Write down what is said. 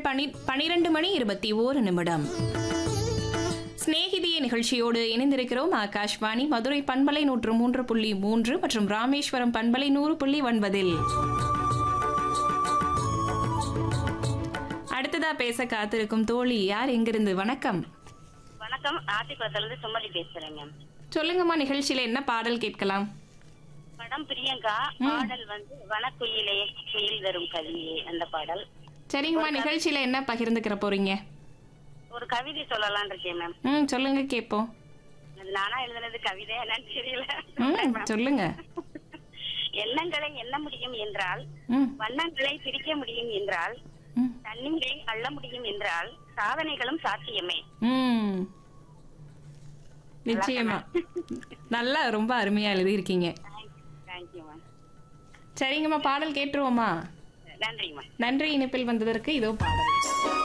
பனி பனிரெண்டு மணி இருபத்தி ஓரு நிமிடம் சிநேகிதிய நிகழ்ச்சியோடு இணைந்திருக்கிறோம் ஆகாஷ்வாணி மதுரை பண்பலை நூற்று மூன்று புள்ளி மூன்று மற்றும் ராமேஸ்வரம் பண்பலை நூறு புள்ளி ஒன்பதில் அடுத்ததா பேச காத்திருக்கும் தோழி யார் எங்கிருந்து வணக்கம் வணக்கம் ஆத்திக்குளத்துல இருந்து சுமதி பேசுறேங்க சொல்லுங்கம்மா நிகழ்ச்சியில என்ன பாடல் கேட்கலாம் படம் பிரியங்கா பாடல் வந்து வனக்குயிலே குயில் தரும் கவியே அந்த பாடல் சரிங்கம்மா நிகழ்ச்சியில என்ன பகிர்ந்துக்கிற போறீங்க ஒரு கவிதை சொல்லலாம்னு இருக்கேன் மேம் ம் சொல்லுங்க கேட்போம் அது நானா எழுதுனது கவிதை என்னன்னு தெரியல ம் சொல்லுங்க எண்ணங்களை எண்ண முடியும் என்றால் ம் வண்ணங்களை பிரிக்க முடியும் என்றால் ம் தண்ணீரை அள்ள முடியும் என்றால் சாதனைகளும் சாத்தியமே ம் நிச்சயமா நல்லா ரொம்ப அருமையா எழுதியிருக்கீங்க தேங்க்யூ மேம் சரிங்கம்மா பாடல் கேட்டுருவோமா நன்றிங்க மேம் நன்றி இணைப்பில் வந்ததற்கு இதோ பாடல்